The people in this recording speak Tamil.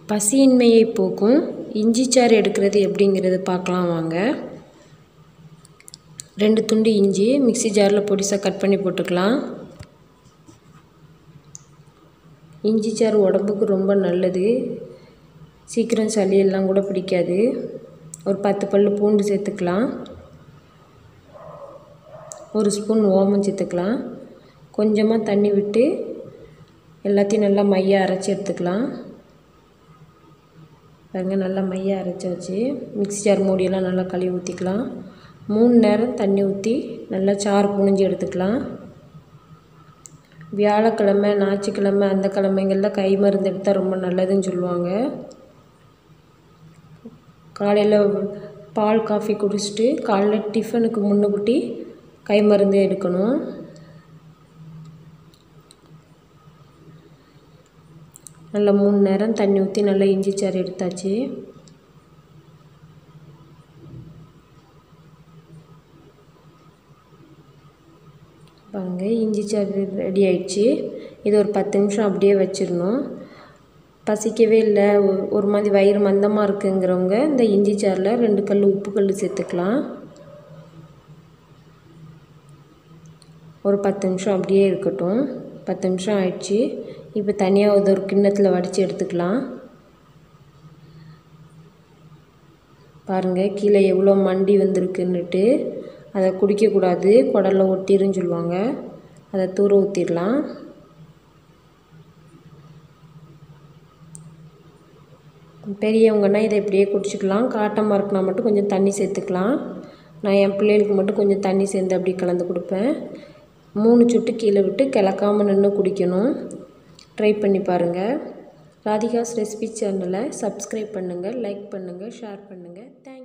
பசியின்மையை போக்கும் இஞ்சி சாறு எடுக்கிறது எப்படிங்கிறது பார்க்கலாம் வாங்க ரெண்டு துண்டு இஞ்சி மிக்ஸி ஜாரில் பொடிசாக கட் பண்ணி போட்டுக்கலாம் இஞ்சி சாறு உடம்புக்கு ரொம்ப நல்லது சீக்கிரம் சளி எல்லாம் கூட பிடிக்காது ஒரு பத்து பல் பூண்டு சேர்த்துக்கலாம் ஒரு ஸ்பூன் ஓமம் சேர்த்துக்கலாம் கொஞ்சமாக தண்ணி விட்டு எல்லாத்தையும் நல்லா மையாக அரைச்சி எடுத்துக்கலாம் பாருங்க நல்லா மையாக அரைச்சாச்சு மிக்ஸி ஜார் மூடியெல்லாம் நல்லா கழுவி ஊற்றிக்கலாம் மூணு நேரம் தண்ணி ஊற்றி நல்லா சாறு புழிஞ்சு எடுத்துக்கலாம் வியாழக்கிழமை ஞாயிற்றுக்கிழமை அந்த கிழமைங்களில் கை மருந்து எடுத்தால் ரொம்ப நல்லதுன்னு சொல்லுவாங்க காலையில் பால் காஃபி குடிச்சிட்டு காலைல டிஃபனுக்கு முன்னுக்கூட்டி கை மருந்து எடுக்கணும் நல்லா மூணு நேரம் தண்ணி ஊற்றி நல்லா இஞ்சி சாறு எடுத்தாச்சு பாருங்க இஞ்சி சாறு ரெடி ஆயிடுச்சு இது ஒரு பத்து நிமிஷம் அப்படியே வச்சிடணும் பசிக்கவே இல்லை ஒரு மாதிரி வயிறு மந்தமாக இருக்குங்கிறவங்க இந்த இஞ்சி சாறில் ரெண்டு கல் உப்பு கல் சேர்த்துக்கலாம் ஒரு பத்து நிமிஷம் அப்படியே இருக்கட்டும் பத்து நிமிஷம் ஆயிடுச்சு இப்போ தனியாக ஒரு கிண்ணத்தில் வடித்து எடுத்துக்கலாம் பாருங்கள் கீழே எவ்வளோ மண்டி வந்திருக்குன்னுட்டு அதை குடிக்கக்கூடாது குடலில் ஒட்டிருன்னு சொல்லுவாங்க அதை தூர ஊற்றிடலாம் பெரியவங்கன்னா இதை இப்படியே குடிச்சிக்கலாம் காட்டமாக இருக்குன்னா மட்டும் கொஞ்சம் தண்ணி சேர்த்துக்கலாம் நான் என் பிள்ளைகளுக்கு மட்டும் கொஞ்சம் தண்ணி சேர்ந்து அப்படி கலந்து கொடுப்பேன் மூணு சுட்டு கீழே விட்டு கிளக்காமல் நின்று குடிக்கணும் ட்ரை பண்ணி பாருங்கள் ராதிகாஸ் ரெசிபி சேனலை சப்ஸ்கிரைப் பண்ணுங்கள் லைக் பண்ணுங்கள் ஷேர் பண்ணுங்கள் தேங்க்